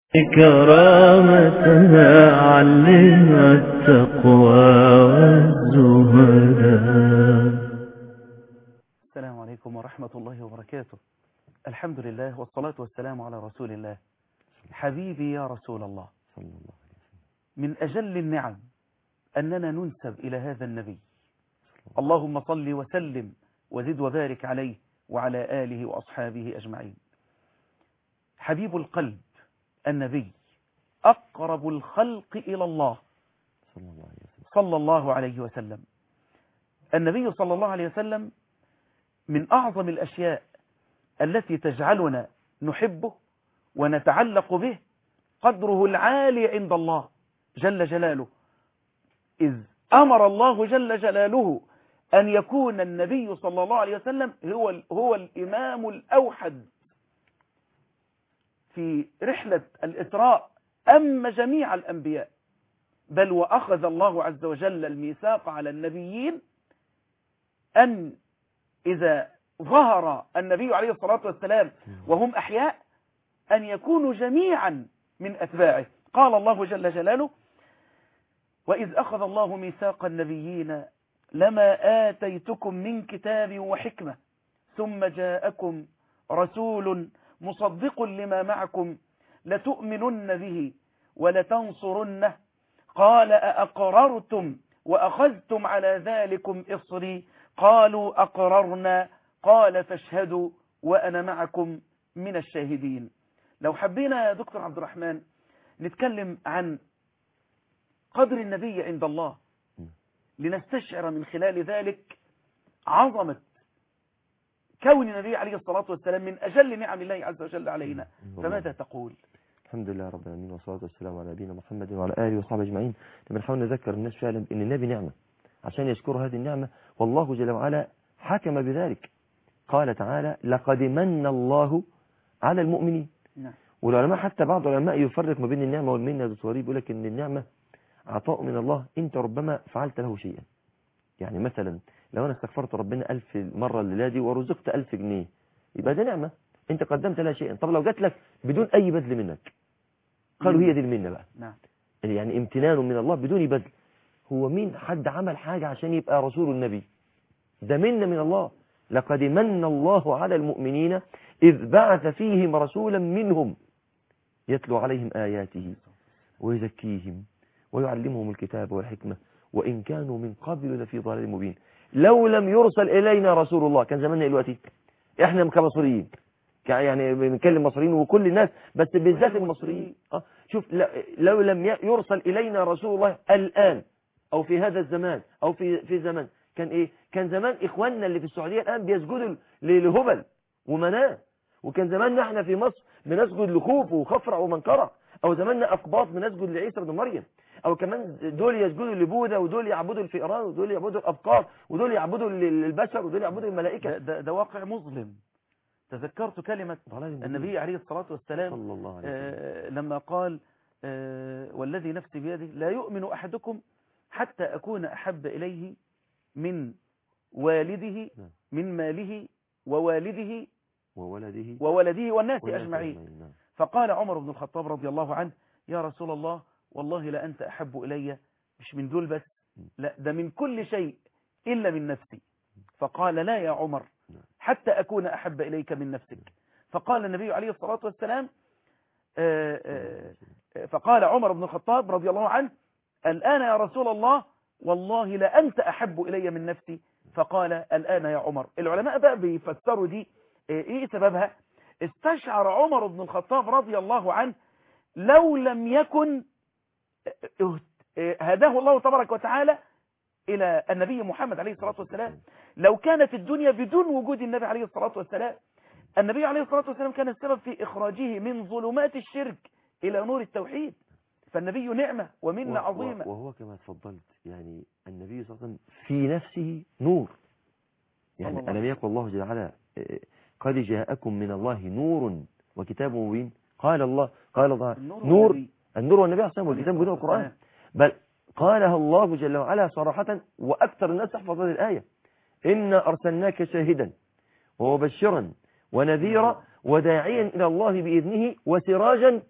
كرامتنا علمنا التقوى والزهداء السلام عليكم ورحمة الله وبركاته الحمد لله والصلاة والسلام على رسول الله حبيبي يا رسول الله من أجل النعم أننا ننسب إلى هذا النبي اللهم صل وسلم وزد وبارك عليه وعلى آله وأصحابه أجمعين حبيب القلب النبي أقرب الخلق إلى الله صلى الله عليه وسلم النبي صلى الله عليه وسلم من أعظم الأشياء التي تجعلنا نحبه ونتعلق به قدره العالي عند الله جل جلاله إذ أمر الله جل جلاله أن يكون النبي صلى الله عليه وسلم هو, هو الإمام الأوحد في رحلة الإسراء أما جميع الأنبياء بل وأخذ الله عز وجل الميثاق على النبيين أن إذا ظهر النبي عليه الصلاة والسلام وهم أحياء أن يكونوا جميعا من أتباعه قال الله جل جلاله وإذ أخذ الله ميثاق النبيين لما آتيتكم من كتاب وحكمة ثم جاءكم رسول مصدق لما معكم لتؤمنن به ولتنصرنه قال أأقررتم وأخذتم على ذلكم إصري قالوا أقررنا قال فاشهدوا وأنا معكم من الشاهدين لو حبينا يا دكتور عبد الرحمن نتكلم عن قدر النبي عند الله لنستشعر من خلال ذلك عظمة كون النبي عليه الصلاة والسلام من أجل نعم الله عز وجل علينا فماذا تقول الحمد لله رب العالمين والصلاة والسلام على نبينا محمد وعلى آله وصحبه أجمعين لما نحاول نذكر الناس فعلا أن النبي نعمة عشان يشكروا هذه النعمة والله جل وعلا حكم بذلك قال تعالى لقد من الله على المؤمنين نعم. والعلماء حتى بعض العلماء يفرق ما بين النعمة والمنة يا دكتور يقول لك ان النعمة عطاء من الله انت ربما فعلت له شيئا يعني مثلا لو انا استغفرت ربنا ألف مرة الليلة دي ورزقت ألف جنيه يبقى ده نعمة انت قدمت لها شيئا طب لو جات لك بدون اي بذل منك قالوا هي دي المنة بقى نعم يعني امتنان من الله بدون بذل هو مين حد عمل حاجة عشان يبقى رسول النبي ده منة من الله لقد من الله على المؤمنين إذ بعث فيهم رسولا منهم يتلو عليهم آياته ويزكيهم ويعلمهم الكتاب والحكمة وإن كانوا من قبل لفي ضلال مبين لو لم يرسل إلينا رسول الله كان زماننا دلوقتي احنا كمصريين يعني بنتكلم مصريين وكل الناس بس بالذات المصريين اه شوف لو لم يرسل إلينا رسول الله الآن أو في هذا الزمان أو في في زمان كان إيه كان زمان إخواننا اللي في السعودية الآن بيسجدوا لهبل ومناه وكان زماننا احنا في مصر بنسجد لخوف وخفرع ومنكرع أو زماننا أقباط بنسجد لعيسى بن مريم أو كمان دول يسجدوا لبوذا ودول يعبدوا الفئران ودول يعبدوا الأبقار ودول يعبدوا البشر ودول يعبدوا الملائكة ده, ده, ده واقع مظلم تذكرت كلمة النبي عليه الصلاة والسلام صلى الله عليه وسلم آه لما قال آه والذي نفسي بيده لا يؤمن أحدكم حتى أكون أحب إليه من والده نعم. من ماله ووالده وولده وولده والناس والناس أجمعين أجمعين، نعم. فقال عمر بن الخطاب رضي الله عنه يا رسول الله والله لا أنت أحب إلي مش من دول بس لا ده من كل شيء إلا من نفسي فقال لا يا عمر حتى أكون أحب إليك من نفسك فقال النبي عليه الصلاة والسلام آه، آه، آه، فقال عمر بن الخطاب رضي الله عنه الآن يا رسول الله والله لا أنت أحب إلي من نفسي فقال الآن يا عمر العلماء بقى بيفسروا دي إيه سببها استشعر عمر بن الخطاب رضي الله عنه لو لم يكن هداه الله تبارك وتعالى إلى النبي محمد عليه الصلاة والسلام لو كانت الدنيا بدون وجود النبي عليه الصلاة والسلام النبي عليه الصلاة والسلام كان السبب في إخراجه من ظلمات الشرك إلى نور التوحيد فالنبي نعمة ومنة و- عظيمة وهو كما تفضلت يعني النبي صلى الله عليه وسلم في نفسه نور يعني صلى الله ألم عليه يقل الله جل وعلا آه، قد جاءكم من الله نور وكتاب مبين قال الله قال الله النور نور والنبي. النور والنبي عليه الصلاة والسلام والكتاب مبين والقرآن بل قالها الله جل وعلا صراحة وأكثر الناس تحفظ هذه الآية إنا أرسلناك شاهدا ومبشرا ونذيرا وداعيا إلى الله بإذنه وسراجا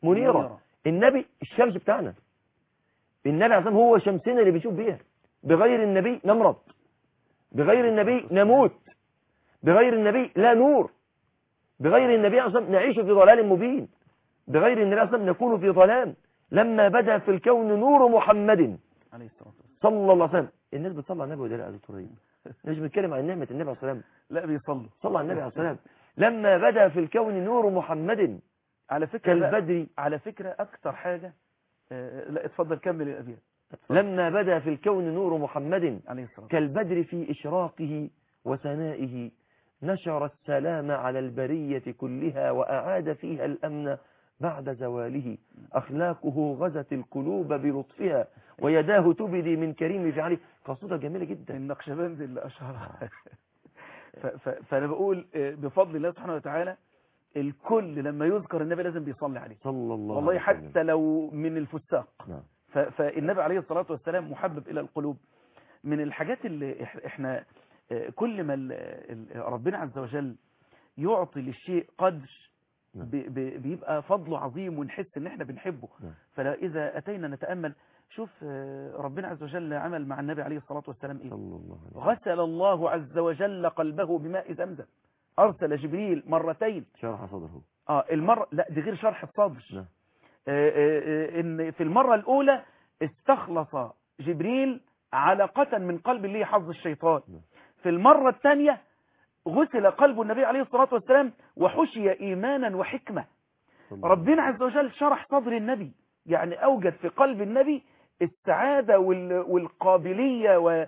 منيرة منيرة. النبي الشمس بتاعنا النبي عليه الصلاة هو شمسنا اللي بنشوف بيها بغير النبي نمرض بغير النبي نموت بغير النبي لا نور بغير النبي عليه الصلاة نعيش في ضلال مبين بغير النبي عليه الصلاة نكون في ظلام لما بدا في الكون نور محمد عليه الصلاة والسلام صلى الله عليه وسلم الناس بتصلي على النبي ولا لا يا دكتور ريم مش بنتكلم عن نعمة النبي عليه الصلاة والسلام لا بيصلوا صلى على النبي عليه الصلاة والسلام لما بدا في الكون نور محمد على فكرة بقى- كالبدر على فكرة أكثر حاجة آه، لا اتفضل كمل يا أبيات لما بدا في الكون نور محمد عليه الصلاة والسلام كالبدر في إشراقه وسنائه نشر السلام على البرية كلها وأعاد فيها الأمن بعد زواله أخلاقه غزت القلوب بلطفها ويداه تبدي من كريم فعله قصيدة جميلة جدا النقشبندي اللي أشهرها ف- ف- فأنا بقول آه، بفضل الله سبحانه وتعالى الكل لما يذكر النبي لازم بيصلي عليه صلى الله والله عليه وسلم. حتى لو من الفساق نعم ف- فالنبي عليه الصلاة والسلام محبب إلى القلوب من الحاجات اللي إح- احنا آه، كل ما ال- ال- ربنا عز وجل يعطي للشيء قدر نعم. ب- ب- بيبقى فضله عظيم ونحس ان احنا بنحبه نعم. فإذا أتينا نتأمل شوف آه، ربنا عز وجل عمل مع النبي عليه الصلاة والسلام ايه صلى الله عليه وسلم غسل الله عز وجل قلبه بماء زمزم أرسل جبريل مرتين شرح صدره اه المرة لا دي غير شرح الصدر نعم. آه، آه، آه، ان في المرة الاولى استخلص جبريل علقة من قلب اللي هي حظ الشيطان نعم. في المرة الثانية غسل قلب النبي عليه الصلاة والسلام وحشي ايمانا وحكمة صلى الله ربنا عز وجل شرح صدر النبي يعني اوجد في قلب النبي السعادة وال- والقابلية و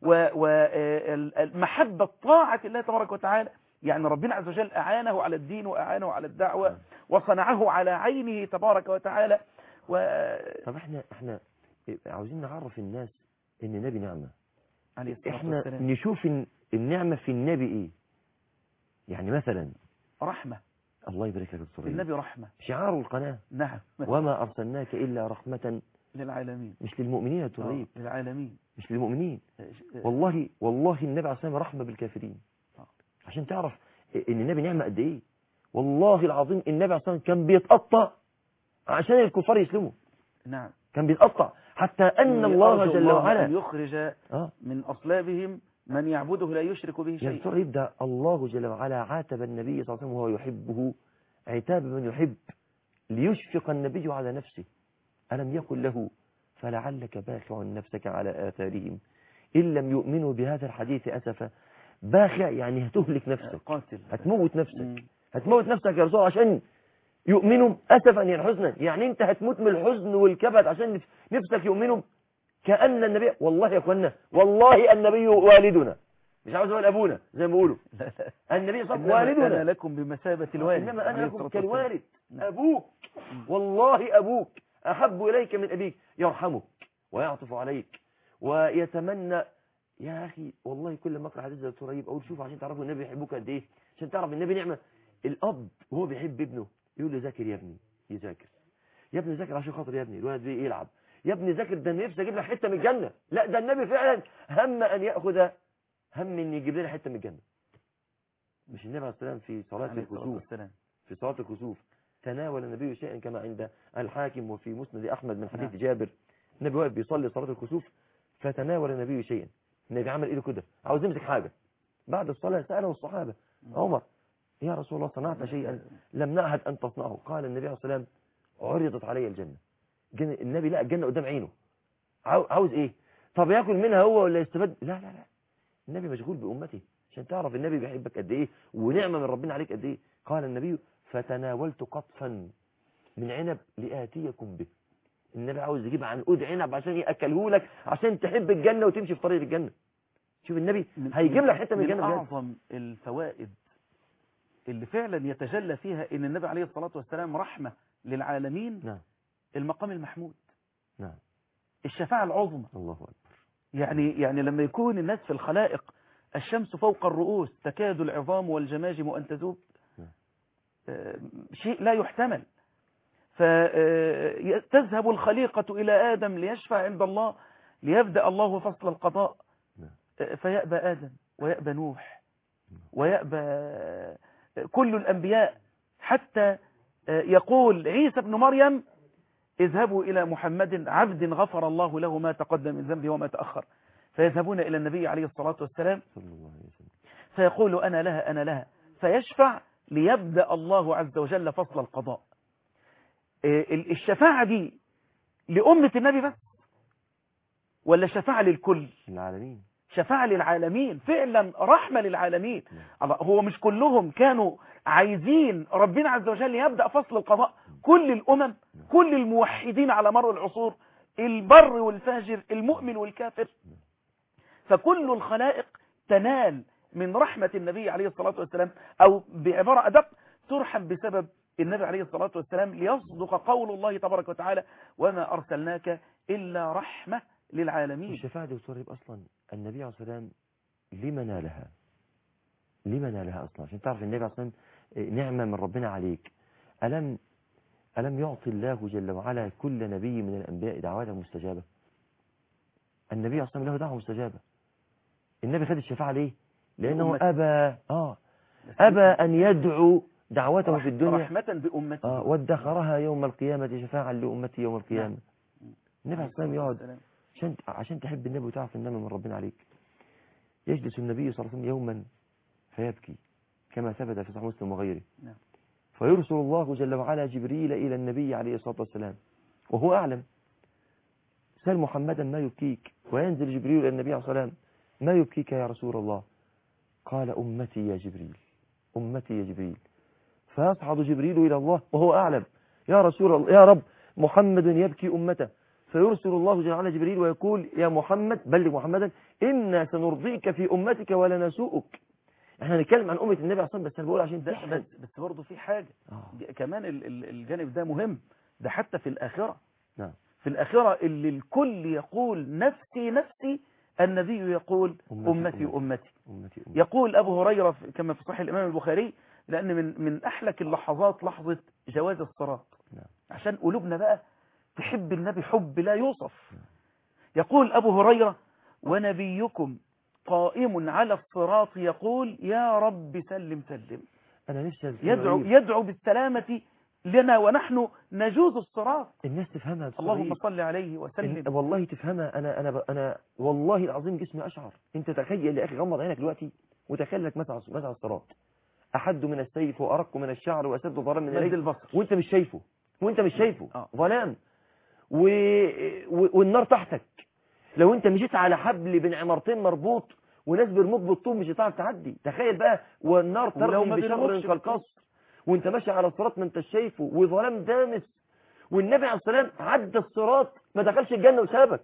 ومحبة طاعة الله تبارك وتعالى يعني ربنا عز وجل أعانه على الدين وأعانه على الدعوة وصنعه على عينه تبارك وتعالى و... طب احنا احنا عاوزين نعرف الناس ان النبي نعمة عليه الصلاة احنا والسلام نشوف ال- النعمة في النبي ايه يعني مثلا رحمة الله يبارك لك يا دكتور ريم. النبي رحمة شعار القناة نعم وما أرسلناك إلا رحمة للعالمين مش للمؤمنين يا دكتور آه، ريم للعالمين مش للمؤمنين آه، والله والله النبي عليه الصلاة والسلام رحمة بالكافرين آه. عشان تعرف ان النبي نعمة قد ايه والله العظيم النبي عليه الصلاة والسلام كان بيتقطع عشان الكفار يسلموا نعم كان بيتقطع حتى أن الله أرجو جل أن وعلا يخرج اه من أصلابهم من يعبده لا يشرك به يا شيئا دكتور يبدأ الله جل وعلا عاتب النبي صلى الله عليه وسلم وهو يحبه عتاب من يحب ليشفق النبي على نفسه ألم يقل له فلعلك باخع نفسك على آثارهم إن لم يؤمنوا بهذا الحديث أسفا باخع يعني هتهلك نفسك قاتل هتموت نفسك مم. هتموت نفسك يا رسول الله عشان يؤمنوا أسفا يعني حزنا يعني أنت هتموت من الحزن والكبد عشان نف- نفسك يؤمنوا كأن النبي والله يا أخوانا والله النبي والدنا مش عاوز أقول أبونا زي ما بيقولوا لا لا النبي صلى الله إنما عليه وسلم أنا والدنا لكم بمثابة الوالد إنما عليه أنا الصلاة لكم والسلام. كالوالد نعم. أبوك والله أبوك أحب إليك من أبيك يرحمك ويعطف عليك ويتمنى يا أخي والله كل ما أقرأ حديث زي دكتور أيوب أقول شوف عشان تعرفوا النبي يحبك قد إيه عشان تعرف النبي نعمة الأب وهو بيحب ابنه يقول له ذاكر يا ابني يذاكر يا ابني ذاكر عشان خاطر يا ابني الولد بيه يلعب يا ابني ذاكر ده أنا نفسي اجيب لك حته من الجنه لا ده النبي فعلا هم ان ياخذ هم ان يجيب لنا حته من الجنه مش النبي عليه السلام في صلاه عليه الصلاة الكسوف والسلام في صلاة الكسوف تناول النبي شيئا كما عند الحاكم وفي مسند أحمد من حديث نعم. جابر النبي واقف بيصلي صلاة الكسوف فتناول النبي شيئا النبي عمل ايده كده عاوز يمسك حاجة بعد الصلاة سأله الصحابة عمر يا رسول الله صنعت شيئا لم نعهد أن تصنعه قال النبي عليه الصلاة والسلام عرضت علي الجنة جن- النبي لقى الجنة قدام عينه عاو- عاوز ايه طب ياكل منها هو ولا يستفاد لا لا لا النبي مشغول بأمته عشان تعرف النبي بيحبك قد ايه ونعمة من ربنا عليك قد ايه قال النبي فتناولت قطفا من عنب لآتيكم به النبي عاوز يجيب عنقود عنب عشان يأكله لك عشان تحب الجنة وتمشي في طريق الجنة شوف النبي من- هيجيب لك حتة من من الجنة بجد أعظم الفوائد اللي فعلا يتجلى فيها ان النبي عليه الصلاة والسلام رحمة للعالمين نعم المقام المحمود نعم الشفاعة العظمى الله أكبر يعني يعني لما يكون الناس في الخلائق الشمس فوق الرؤوس تكاد العظام والجماجم أن تذوب نعم. آه، شيء لا يحتمل فتذهب الخليقة إلى آدم ليشفع عند الله ليبدأ الله فصل القضاء نعم. آه، فيأبى آدم ويأبى نوح ويأبى كل الأنبياء حتى آه، يقول عيسى ابن مريم اذهبوا إلى محمد عبد غفر الله له ما تقدم من ذنبه وما تأخر فيذهبون إلى النبي عليه الصلاة والسلام صلى الله عليه وسلم فيقول أنا لها أنا لها فيشفع ليبدأ الله عز وجل فصل القضاء إيه ال- الشفاعة دي لأمة النبي بس ولا شفاعة للكل العالمين شفاعة للعالمين فعلا رحمة للعالمين الله هو مش كلهم كانوا عايزين ربنا عز وجل يبدأ فصل القضاء كل الأمم كل الموحدين على مر العصور البر والفاجر المؤمن والكافر فكل الخلائق تنال من رحمة النبي عليه الصلاة والسلام أو بعبارة أدق ترحم بسبب النبي عليه الصلاة والسلام ليصدق قول الله تبارك وتعالى وما أرسلناك إلا رحمة للعالمين الشفاعة دي دكتور يبقى أصلا النبي عليه الصلاة والسلام لما نالها لما نالها أصلا عشان تعرف النبي عليه الصلاة والسلام نعمة من ربنا عليك ألم ألم يعطي الله جل وعلا كل نبي من الأنبياء دعواته مستجابة النبي عليه الصلاة والسلام له دعوة مستجابة النبي خد الشفاعة ليه لأنه لأمته. أبى آه أبى أن يدعو دعوته في الدنيا رحمة بأمته آه وادخرها يوم القيامة شفاعا لأمتي يوم القيامة النبي عليه الصلاة والسلام يقعد السلام. عشان عشان تحب النبي وتعرف النعمة من ربنا عليك يجلس النبي صلى الله عليه وسلم يوما فيبكي كما ثبت في صحيح مسلم وغيره نعم. فيرسل الله جل وعلا جبريل إلى النبي عليه الصلاة والسلام وهو أعلم سل محمدا ما يبكيك وينزل جبريل إلى النبي عليه الصلاة والسلام ما يبكيك يا رسول الله قال أمتي يا جبريل أمتي يا جبريل فيصعد جبريل إلى الله وهو أعلم يا رسول الله يا رب محمد يبكي أمته فيرسل الله جل وعلا جبريل ويقول يا محمد بلغ محمدا إنا سنرضيك في أمتك ولا نسوءك احنا هنتكلم عن أمة النبي عليه الصلاة والسلام بس أنا بقول عشان ده تحفظ بس, بس برضه في حاجة آه. ج- كمان ال- ال- الجانب ده مهم ده حتى في الآخرة نعم في الآخرة اللي الكل يقول نفسي نفسي النبي يقول أمتي، أمتي أمتي. أمتي أمتي أمتي يقول أبو هريرة في- كما في صحيح الإمام البخاري لأن من من أحلك اللحظات لحظة جواز الصراط نعم. عشان قلوبنا بقى تحب النبي حب لا يوصف يقول أبو هريرة ونبيكم قائم على الصراط يقول يا رب سلم سلم أنا نفسي أذكر يدعو غريب. يدعو بالسلامة لنا ونحن نجوز الصراط الناس تفهمها بصورة اللهم غريب. صل عليه إن- وسلم والله تفهمها أنا أنا ب... أنا والله العظيم جسمي أشعر أنت تخيل يا أخي غمض عينك دلوقتي وتخيل لك مسعى مسعى الصراط أحد من السيف وأرق من الشعر وأسد ضرر من مد اليد البصر وأنت مش شايفه وأنت مش شايفه آه. ظلام و... و... والنار تحتك لو أنت مشيت على حبل بين عمارتين مربوط وناس بيرموك بالطوب مش هتعرف تعدي تخيل بقى والنار ولو ترمي ما بشر بيرموكش كالقصر وانت ماشي على الصراط ما انت شايفه وظلام دامس والنبي عليه الصلاه والسلام عدى الصراط ما دخلش الجنه وسابك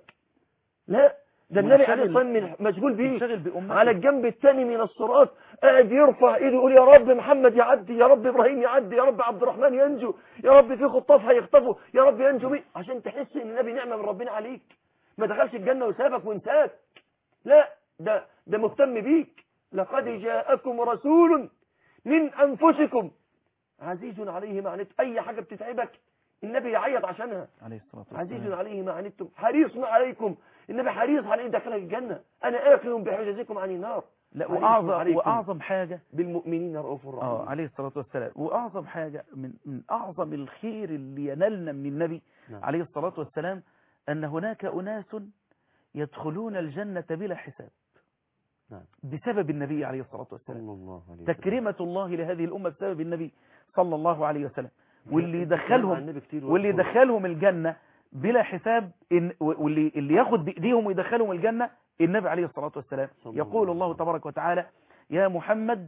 لا ده النبي عليه الصلاه والسلام مشغول بيه انشغل بأمته على الجنب الثاني من الصراط قاعد يرفع ايده يقول يا رب محمد يعدي يا رب ابراهيم يعدي يا رب عبد الرحمن ينجو يا رب في خطاف هيخطفوا يا رب ينجو بيه عشان تحس ان النبي نعمه من ربنا عليك ما دخلش الجنه وسابك وانساك لا ده ده مهتم بيك لقد جاءكم رسول من انفسكم عزيز عليه ما عنتم اي حاجه بتتعبك النبي يعيط عشانها عليه الصلاة والسلام عزيز عليه ما عنتم حريص عليكم النبي حريص عليه دخلك الجنة أنا آخذ بحجزكم عن النار لا حريص وأعظم, عليكم. وأعظم حاجة بالمؤمنين رؤوف اه رحيم عليه الصلاة والسلام وأعظم حاجة من, من أعظم الخير اللي ينالنا من النبي نعم. عليه الصلاة والسلام أن هناك أناس يدخلون الجنة بلا حساب نعم. بسبب النبي عليه الصلاة والسلام صلى الله عليه وسلم تكريمة الله لهذه الأمة بسبب النبي صلى الله عليه وسلم واللي الكلام عن يدخلهم النبي كتير واللي وقت يدخلهم الجنة بلا حساب إن واللي اللي ياخد بإيديهم ويدخلهم الجنة النبي عليه الصلاة والسلام صلى يقول الله الله عليه تبارك وتعالى يا محمد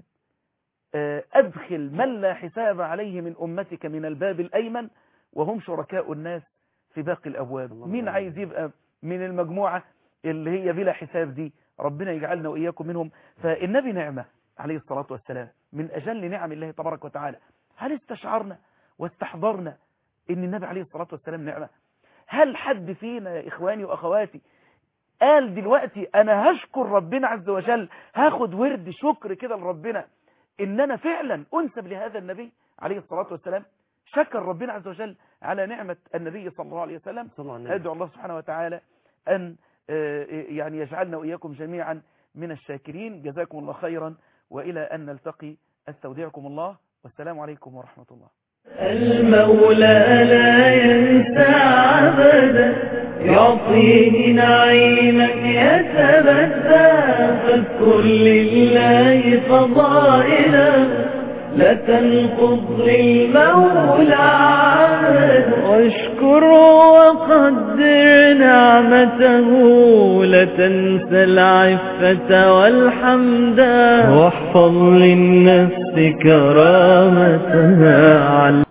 آه، أدخل من لا حساب عليه من أمتك من الباب الأيمن وهم شركاء الناس في باقي الأبواب الله مين أكبر. عايز يبقى من المجموعة اللي هي بلا حساب دي ربنا يجعلنا وإياكم منهم فالنبي نعمة عليه الصلاة والسلام من أجل نعم الله تبارك وتعالى هل استشعرنا واستحضرنا ان النبي عليه الصلاة والسلام نعمة هل حد فينا يا إخواني وأخواتي قال دلوقتي أنا هشكر ربنا عز وجل هاخد ورد شكر كده لربنا إن أنا فعلا أنسب لهذا النبي عليه الصلاة والسلام شكر ربنا عز وجل على نعمة النبي صلى الله عليه وسلم صلى الله عليه وسلم أدعو الله سبحانه وتعالى أن آه، يعني يجعلنا وإياكم جميعا من الشاكرين جزاكم الله خيرا وإلى أن نلتقي استودعكم الله والسلام عليكم ورحمة الله المولى لا ينسى عبدا يعطيه نعيما يتبدى فاذكر لله فضائلا لا تنقض للمولى عهدا واشكر وقدر نعمته لا تنسى العفة والحمدا واحفظ للنفس كرامتها